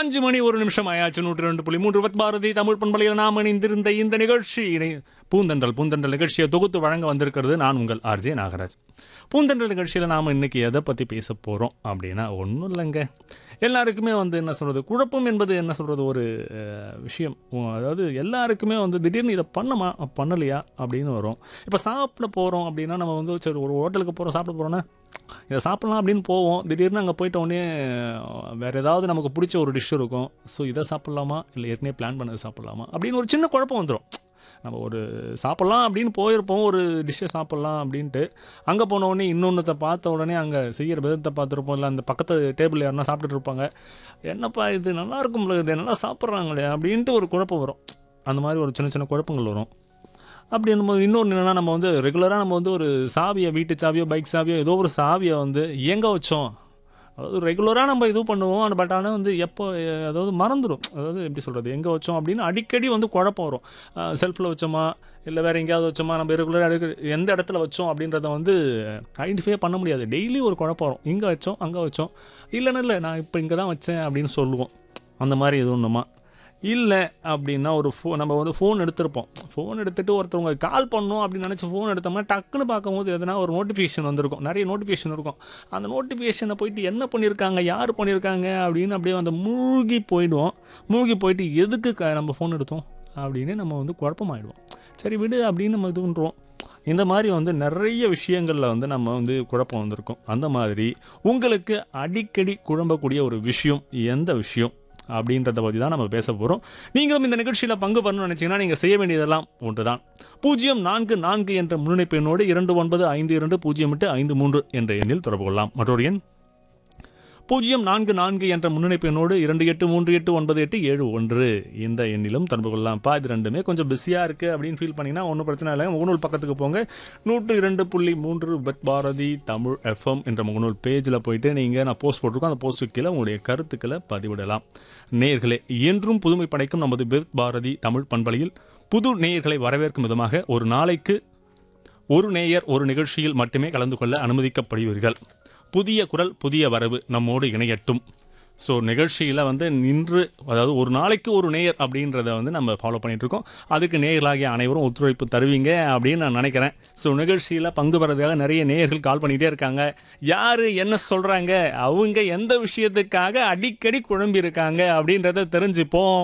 அஞ்சு மணி ஒரு நிமிஷம் ஆயாச்சு நூற்றி ரெண்டு புள்ளி மூன்று பத் பாரதி தமிழ் பண்பலையில் நாம் இணைந்திருந்த இந்த நிகழ்ச்சி இணை- பூந்தென்றல் பூந்தென்றல் நிகழ்ச்சியை தொகுத்து வழங்க வந்திருக்கிறது நான் உங்கள் ஆர்ஜே நாகராஜ் பூந்தென்றல் நிகழ்ச்சியில் நாம் இன்னைக்கு எதை பற்றி பேச போகிறோம் அப்படின்னா ஒன்றும் இல்லைங்க எல்லாருக்குமே வந்து என்ன சொல்கிறது குழப்பம் என்பது என்ன சொல்கிறது ஒரு அஹ், விஷயம் உம், அதாவது எல்லாருக்குமே வந்து திடீர்னு இதை பண்ணமா பண்ணலையா அப்படின்னு வரும் இப்போ சாப்பிட போகிறோம் அப்படின்னா நம்ம வந்து சரி ஒரு ஹோட்டலுக்கு போகிறோம் சாப்பிட போகிறோன்னா இதை சாப்பிடலாம் அப்படின்னு போவோம் திடீர்னு அங்கே போயிட்ட உடனே அஹ், வேற ஏதாவது நமக்கு பிடிச்ச ஒரு டிஷ் இருக்கும் ஸோ இதை சாப்பிட்லாமா இல்லை ஏற்கனவே பிளான் பண்ணது சாப்பிட்லாமா அப்படின்னு ஒரு சின்ன குழப்பம் வந்துடும் நம்ம ஒரு சாப்பிட்லாம் அப்படின்னு போயிருப்போம் ஒரு டிஷ்ஷை சாப்பிட்லாம் அப்படின்ட்டு அங்கே போன உடனே இன்னொன்றத்தை பார்த்த உடனே அங்கே செய்கிற விதத்தை பார்த்துருப்போம் இல்லை அந்த பக்கத்து டேபிள் யாருன்னா சாப்பிட்டுட்டு இருப்பாங்க என்னப்பா இது நல்லா இருக்கும்ல இது நல்லா சாப்பிட்றாங்களே அப்படின்ட்டு ஒரு குழப்பம் வரும் அந்த மாதிரி ஒரு சின்ன சின்ன குழப்பங்கள் வரும் அப்படி என்னும்போது இன்னொன்று என்னென்னா நம்ம வந்து ரெகுலராக நம்ம வந்து ஒரு சாவியை வீட்டு சாவியோ பைக் சாவியோ ஏதோ ஒரு சாவியை வந்து எங்கே வச்சோம் அதாவது ரெகுலராக நம்ம இது பண்ணுவோம் பட் ஆனால் வந்து எப்போ அஹ், அதாவது மறந்துடும் அதாவது எப்படி சொல்கிறது எங்கே வச்சோம் அப்படின்னு அடிக்கடி வந்து குழப்பம் வரும் செல்ஃபில் வச்சோமா இல்லை வேறு எங்கேயாவது வச்சோமா நம்ம ரெகுலராக எந்த இடத்துல வச்சோம் அப்படின்றத வந்து ஐடென்டிஃபை பண்ண முடியாது டெய்லி ஒரு குழப்பம் வரும் இங்கே வச்சோம் அங்கே வச்சோம் இல்லைன்னு இல்லை நான் இப்போ இங்கே தான் வச்சேன் அப்படின்னு சொல்லுவோம் அந்த மாதிரி எதுவும் ஒன்றுமா இல்லை அப்படின்னா ஒரு ஃபோ நம்ம வந்து ஃபோன் எடுத்திருப்போம் ஃபோன் எடுத்துகிட்டு ஒருத்தவங்க கால் பண்ணோம் அப்படின்னு நினச்சி ஃபோன் எடுத்தோம்னா டக்குன்னு பார்க்கும்போது எதனா ஒரு நோட்டிஃபிகேஷன் வந்திருக்கும் நிறைய நோட்டிஃபிகேஷன் இருக்கும் அந்த நோட்டிஃபிகேஷனை போயிட்டு என்ன பண்ணியிருக்காங்க யார் பண்ணியிருக்காங்க அப்படின்னு அப்படியே அந்த மூழ்கி போயிடுவோம் மூழ்கி போயிட்டு எதுக்கு க- நம்ம ஃபோன் எடுத்தோம் அப்படின்னு நம்ம வந்து குழப்பமாயிடுவோம் சரி விடு அப்படின்னு நம்ம இது பண்ணுறோம் இந்த மாதிரி வந்து நிறைய விஷயங்களில் வந்து நம்ம வந்து குழப்பம் வந்திருக்கும் அந்த மாதிரி உங்களுக்கு அடிக்கடி குழம்பக்கூடிய ஒரு விஷயம் எந்த விஷயம் அப்படின்றத பற்றி தான் நம்ம பேச போகிறோம் நீங்களும் இந்த நிகழ்ச்சியில் பங்கு பண்ணணும்னு நினச்சிங்கன்னா நீங்கள் செய்ய வேண்டியதெல்லாம் ஒன்று தான் பூஜ்ஜியம் நான்கு நான்கு என்ற முன்னிணைப்பு எண்ணோடு இரண்டு ஒன்பது ஐந்து இரண்டு பூஜ்ஜியம் எட்டு ஐந்து மூன்று என்ற எண்ணில் தொடர்பு கொள்ளலாம் மற்றொரு எண் பூஜ்ஜியம் நான்கு நான்கு என்ற முன்னிணைப்பு எண்ணோடு இரண்டு எட்டு மூன்று எட்டு ஒன்பது எட்டு ஏழு ஒன்று இந்த எண்ணிலும் தொடர்பு கொள்ளலாம்ப்பா இது ரெண்டுமே கொஞ்சம் பிஸியாக இருக்குது அப்படின்னு ஃபீல் பண்ணிங்கன்னா ஒன்றும் பிரச்சனை இல்லை முகநூல் பக்கத்துக்கு போங்க நூற்று இரண்டு புள்ளி மூன்று பத் பாரதி தமிழ் எஃப்எம் என்ற முகநூல் பேஜில் போயிட்டு நீங்கள் நான் போஸ்ட் போட்டிருக்கோம் அந்த போஸ்ட்டுக்கு கீழே உங்களுடைய கருத்துக்களை பதிவிடலாம் நேயர்களே என்றும் புதுமை படைக்கும் நமது பெத் பாரதி தமிழ் பண்பலையில் புது நேயர்களை வரவேற்கும் விதமாக ஒரு நாளைக்கு ஒரு நேயர் ஒரு நிகழ்ச்சியில் மட்டுமே கலந்து கொள்ள அனுமதிக்கப்படுவீர்கள் புதிய குரல் புதிய வரவு நம்மோடு இணையட்டும் ஸோ நிகழ்ச்சியில் வந்து நின்று அதாவது ஒரு நாளைக்கு ஒரு நேயர் அப்படின்றத வந்து நம்ம ஃபாலோ பண்ணிட்டு இருக்கோம் அதுக்கு நேயர்களாகிய அனைவரும் ஒத்துழைப்பு தருவீங்க அப்படின்னு நான் நினைக்கிறேன் ஸோ நிகழ்ச்சியில் பங்கு பெறதுக்காக நிறைய நேயர்கள் கால் பண்ணிகிட்டே இருக்காங்க யார் என்ன சொல்கிறாங்க அவங்க எந்த விஷயத்துக்காக அடிக்கடி குழம்பி இருக்காங்க அப்படின்றத தெரிஞ்சுப்போம்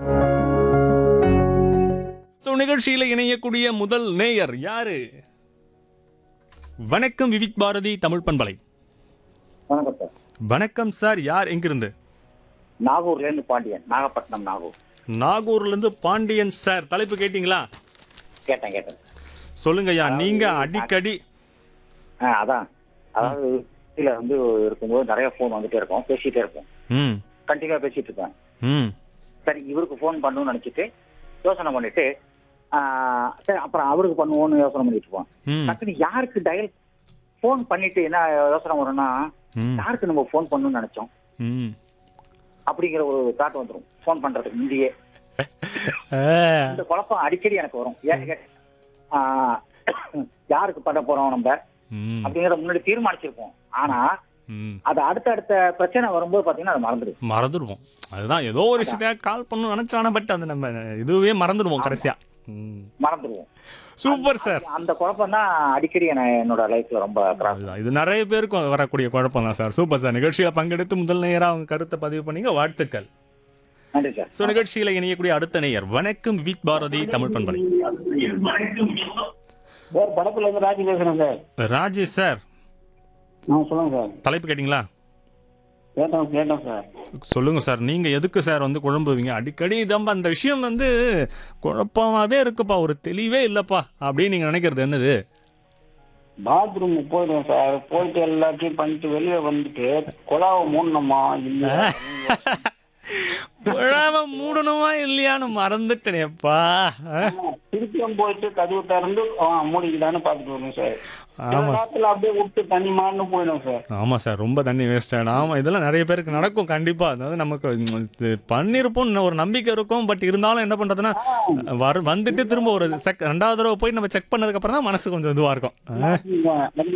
ஸோ நிகழ்ச்சியில் இணையக்கூடிய முதல் நேயர் யாரு வணக்கம் விவிக் பாரதி தமிழ் பண்பலை வணக்கம் சார் வணக்கம் சார் யார் எங்கிருந்து நாகூர்ல இருந்து பாண்டியன் நாகப்பட்டினம் நாகூர் நாகூர்லேருந்து பாண்டியன் சார் தலைப்பு கேட்டிங்களா கேட்டேன் கேட்டேன் சொல்லுங்கய்யா நீங்க அடிக்கடி ஆ அதான் அதாவது வீட்டில் வந்து இருக்கும்போது நிறைய ஃபோன் வந்துட்டே இருக்கும் பேசிட்டே இருப்போம் ம் கண்டினியூவா பேசிட்டு இருப்பேன் ம் சரி இவருக்கு ஃபோன் பண்ணணும்னு நினைச்சிட்டு யோசனை பண்ணிட்டு ஆ, சரி அப்புறம் அவருக்கு பண்ணுவோம்னு யோசனை பண்ணிட்டு இருப்போம் ம் டக்குனு யாருக்கு டயல் ஃபோன் பண்ணிட்டு என்ன யோசனை வரும்னா ம் யாருக்கு நம்ம ஃபோன் பண்ணணும்னு நினைச்சோம் ம் அப்படிங்கிற ஒரு தாட் வந்துடும் ஃபோன் பண்றதுக்கு முந்தையே ஆ, இந்த குழப்பம் அடிக்கடி எனக்கு வரும் ஏன்னு கேட்டா, ஆ, யாருக்கு பண்ண போறோம் நம்ம ம் அப்படிங்கறத முன்னாடி தீர்மானிச்சிருப்போம் ஆனா ம் அது அடுத்த அடுத்த பிரச்சனை வரும்போது பாத்தீங்கன்னா அது மறந்துடும் மறந்துடுவோம் அதுதான் ஏதோ ஒரு விஷயத்தையாக கால் பண்ணணும் நினச்சானா பட் அது நம்ம இதுவே மறந்துடுவோம் கடைசியா ம் மறந்துடுவோம் சூப்பர் சார் அந்த குழப்பம் தான் அடிக்கடி என்ன- என்னோட லைஃப்ல ரொம்ப கிராஸ் அதுதான் இது நிறைய பேருக்கு வரக்கூடிய குழப்பம் தான் சார் சூப்பர் சார் நிகழ்ச்சியில் பங்கெடுத்து முதல் நேயராக அவங்க கருத்தை பதிவு பண்ணீங்க வாழ்த்துக்கள் நன்றி சார் ஸோ நிகழ்ச்சியில் இணையக்கூடிய அடுத்த நேயர் வணக்கம் விக் பாரதி தமிழ் பண்பலை சார் படத்துல இருந்து ராஜி பேசுறேன் சார் ராஜேஷ் சார் ஆ சொல்லுங்க சார் தலைப்பு கேட்டிங்களா கேட்டோம் கேட்டோம் சார் சொல்லுங்க சார் நீங்க எதுக்கு சார் வந்து குழம்புவீங்க அடிக்கடி இதம்பா அந்த விஷயம் வந்து குழப்பமாவே இருக்குப்பா ஒரு தெளிவே இல்லப்பா அப்படின்னு நீங்க நினைக்கிறது என்னது பாத்ரூம் போயிடுவேன் சார் போயிட்டு எல்லாத்தையும் பண்ணிட்டு வெளியே வந்துட்டு குழாவை மூடணுமா இல்ல குழாம மூடணுமா இல்லையான்னு மறந்துட்டேனேப்பா ஆ? திருப்பியும் போயிட்டு கதவு திறந்து ஆ, மூடிக்கலான்னு பார்த்துட்டு வருவேன் சார் சில ஆமா நேரத்துல அப்படியே விட்டு தண்ணி மாறணும் போயிடும் சார் ஆமா சார் ரொம்ப தண்ணி வேஸ்ட் ஆகிடும் ஆமா இதெல்லாம் நிறைய பேருக்கு நடக்கும் கண்டிப்பா அதாவது நமக்கு ம், இது பண்ணியிருப்போம் ஒரு நம்பிக்கை இருக்கும் பட் இருந்தாலும் என்ன பண்றதுன்னா வர வந்துட்டு திரும்ப ஒரு செக் ரெண்டாவது தடவை போய் நம்ம செக் பண்ணதுக்கு அப்புறம் தான் மனசு கொஞ்சம் இதுவா இருக்கும் ஆ? அது